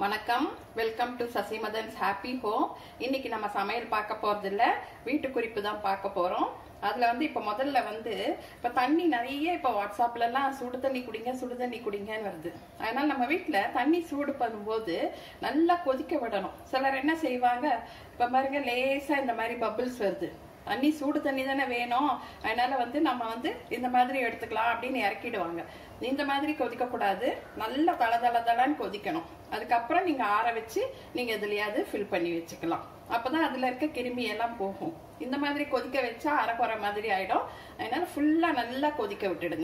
வணக்கம் welcome to Sasimadhan's happy home இன்னைக்கு நம்ம சமையல் பார்க்க போறது இல்ல வீட்டு குறிப்பு தான் பார்க்க போறோம் அதுல வந்து இப்ப முதல்ல வந்து இப்ப தண்ணி நிறைய இப்ப வாட்ஸ்அப்ல எல்லாம் சுடு தண்ணி குடிங்க சுடு தண்ணி குடிங்கன்னு வருது அதனால நம்ம வீட்டுல தண்ணி சூடு பண்ணும்போது நல்லா கொதிக்க விடணும் சிலர் என்ன செய்வாங்க இப்ப பாருங்க லேசா இந்த மாதிரி பபிள்ஸ் வருது தண்ணி சூடு தண்ணி தானே வேணும் அதனால வந்து நம்ம வந்து இந்த மாதிரி எடுத்துக்கலாம் அப்படின்னு இறக்கிடுவாங்க இந்த மாதிரி கொதிக்க கூடாது நல்லா தள தள தளன்னு கொதிக்கணும் அதுக்கப்புறம் நீங்க ஆற வச்சு நீங்க எதுலயாவது ஃபில் பண்ணி வச்சுக்கலாம் அப்பதான் அதுல இருக்க கிருமி எல்லாம் போகும் இந்த மாதிரி கொதிக்க வச்சா அரைக்குறை மாதிரி ஆயிடும் அதனால ஃபுல்லா நல்லா கொதிக்க விட்டுடுங்க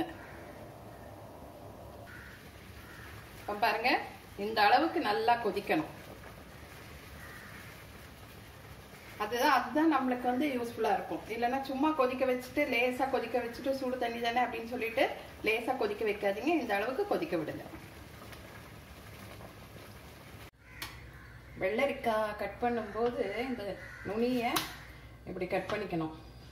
இப்ப பாருங்க இந்த அளவுக்கு நல்லா கொதிக்கணும் அதுதான் அதுதான் நம்மளுக்கு வந்து யூஸ்ஃபுல்லா இருக்கும் இல்லைன்னா சும்மா கொதிக்க வச்சுட்டு லேசா கொதிக்க வச்சுட்டு சூடு தண்ணி தானே அப்படின்னு சொல்லிட்டு லேசா கொதிக்க வைக்காதீங்க இந்த அளவுக்கு கொதிக்க விடுங்க வெள்ளரிக்காய் கட் பண்ணும்போது இந்த நுனியை இப்படி கட் பண்ணிக்கணும்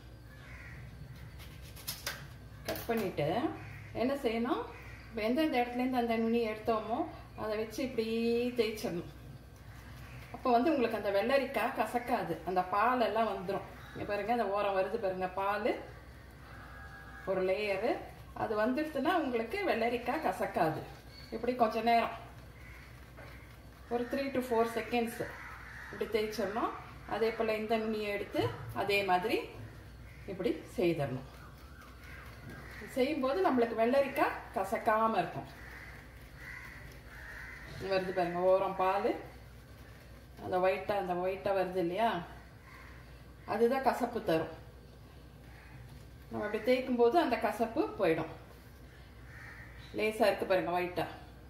கட் பண்ணிட்டு என்ன செய்யணும் எந்தெந்த இடத்துலேருந்து அந்த நுனி எடுத்தோமோ அதை வச்சு இப்படி தேய்ச்சிடணும் அப்போ வந்து உங்களுக்கு அந்த வெள்ளரிக்காய் கசக்காது அந்த பால் எல்லாம் வந்துடும் இங்கே பாருங்க அந்த ஓரம் வருது பாருங்க பால் ஒரு லேயரு அது வந்துடுச்சுன்னா உங்களுக்கு வெள்ளரிக்காய் கசக்காது இப்படி கொஞ்ச நேரம் ஒரு த்ரீ டு ஃபோர் செகண்ட்ஸ் இப்படி தேய்ச்சிடணும் அதே போல் இந்த நுனியை எடுத்து அதே மாதிரி இப்படி செய்திடணும் செய்யும்போது நம்மளுக்கு வெள்ளரிக்காய் கசக்காமல் இருக்கும் வருது பாருங்க ஓரம் பால் அந்த ஒயிட்டாக அந்த ஒயிட்டாக வருது இல்லையா அதுதான் கசப்பு தரும் நம்ம அப்படி தேய்க்கும் போது அந்த கசப்பு போயிடும் லேசாக இருக்கு பாருங்க ஒயிட்டாக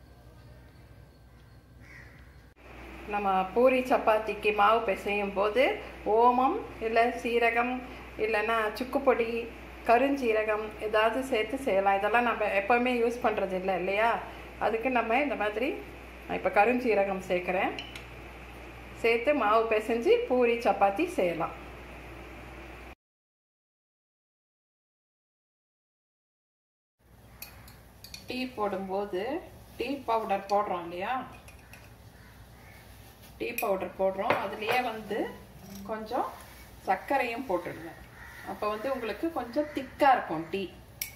நம்ம பூரி சப்பாத்திக்கு மாவு பிசையும் போது ஓமம் இல்லை சீரகம் இல்லைன்னா சுக்குப்பொடி கருஞ்சீரகம் ஏதாவது சேர்த்து செய்யலாம் இதெல்லாம் நம்ம எப்போவுமே யூஸ் பண்ணுறது இல்லை இல்லையா அதுக்கு நம்ம இந்த மாதிரி இப்போ கருஞ்சீரகம் சேர்க்குறேன் சேர்த்து மாவு பிசைஞ்சு பூரி சப்பாத்தி செய்யலாம் டீ போடும்போது டீ பவுடர் போடுறோம் இல்லையா டீ பவுடர் போடுறோம் அதுலேயே வந்து கொஞ்சம் சர்க்கரையும் போட்டுடுங்க அப்போ வந்து உங்களுக்கு கொஞ்சம் திக்காக இருக்கும் டீ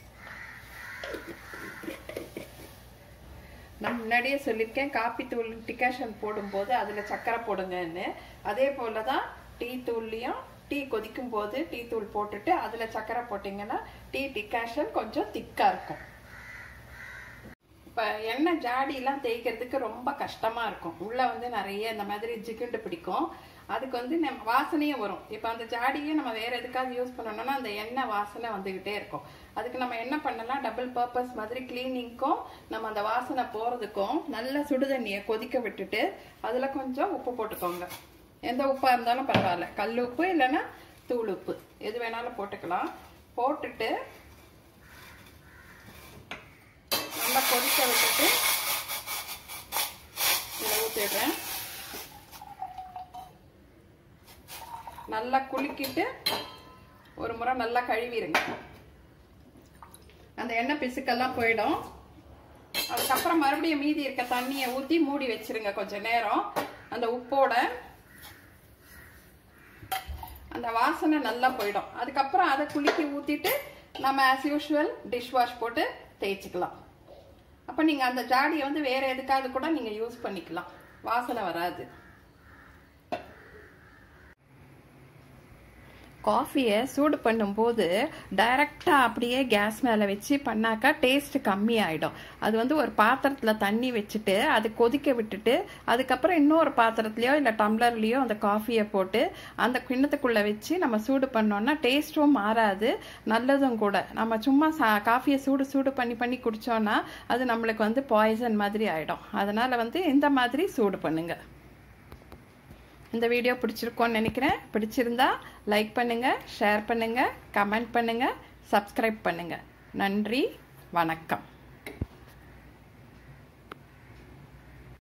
நான் முன்னாடியே சொல்லியிருக்கேன் காப்பி தூள் டிகாஷன் போடும்போது அதில் சர்க்கரை போடுங்கன்னு அதே போல தான் டீ தூள்லையும் டீ கொதிக்கும் போது டீ தூள் போட்டுட்டு அதில் சர்க்கரை போட்டிங்கன்னா டீ டிகாஷன் கொஞ்சம் திக்காக இருக்கும் இப்போ எண்ணெய் ஜாடியெல்லாம் தேய்க்கிறதுக்கு ரொம்ப கஷ்டமாக இருக்கும் உள்ளே வந்து நிறைய இந்த மாதிரி ஜிகுண்டு பிடிக்கும் அதுக்கு வந்து நம்ம வாசனையும் வரும் இப்போ அந்த ஜாடியை நம்ம வேற எதுக்காவது யூஸ் பண்ணணும்னா அந்த எண்ணெய் வாசனை வந்துக்கிட்டே இருக்கும் அதுக்கு நம்ம என்ன பண்ணலாம் டபுள் பர்பஸ் மாதிரி கிளீனிங்க்கும் நம்ம அந்த வாசனை போகிறதுக்கும் நல்ல சுடுதண்ணியை கொதிக்க விட்டுட்டு அதில் கொஞ்சம் உப்பு போட்டுக்கோங்க எந்த உப்பாக இருந்தாலும் பரவாயில்ல கல் உப்பு இல்லைன்னா தூள் உப்பு எது வேணாலும் போட்டுக்கலாம் போட்டுட்டு நல்லா கொதிக்க விட்டுட்டு இதில் ஊற்றிடுறேன் நல்லா குலுக்கிட்டு ஒரு முறை நல்லா கழுவிடுங்க அந்த எண்ணெய் பிசுக்கெல்லாம் போயிடும் அதுக்கப்புறம் மறுபடியும் மீதி இருக்க தண்ணியை ஊற்றி மூடி வச்சிருங்க கொஞ்ச நேரம் அந்த உப்போட அந்த வாசனை நல்லா போயிடும் அதுக்கப்புறம் அதை குலுக்கி ஊற்றிட்டு நம்ம ஆஸ் யூஷுவல் டிஷ் வாஷ் போட்டு தேய்ச்சிக்கலாம் அப்போ நீங்கள் அந்த ஜாடியை வந்து வேற எதுக்காவது கூட நீங்கள் யூஸ் பண்ணிக்கலாம் வாசனை வராது காஃபியை சூடு பண்ணும்போது டைரெக்டாக அப்படியே கேஸ் மேலே வச்சு பண்ணாக்கா டேஸ்ட் கம்மி ஆகிடும் அது வந்து ஒரு பாத்திரத்தில் தண்ணி வச்சுட்டு அது கொதிக்க விட்டுட்டு அதுக்கப்புறம் இன்னொரு பாத்திரத்துலையோ இல்லை டம்ளர்லேயோ அந்த காஃபியை போட்டு அந்த கிண்ணத்துக்குள்ளே வச்சு நம்ம சூடு பண்ணோன்னா டேஸ்ட்டும் மாறாது நல்லதும் கூட நம்ம சும்மா சா காஃபியை சூடு சூடு பண்ணி பண்ணி குடித்தோன்னா அது நம்மளுக்கு வந்து பாய்சன் மாதிரி ஆகிடும் அதனால் வந்து இந்த மாதிரி சூடு பண்ணுங்கள் இந்த வீடியோ பிடிச்சிருக்கோன்னு நினைக்கிறேன் பிடிச்சிருந்தா லைக் பண்ணுங்கள் ஷேர் பண்ணுங்கள் கமெண்ட் பண்ணுங்கள் சப்ஸ்கிரைப் பண்ணுங்கள் நன்றி வணக்கம்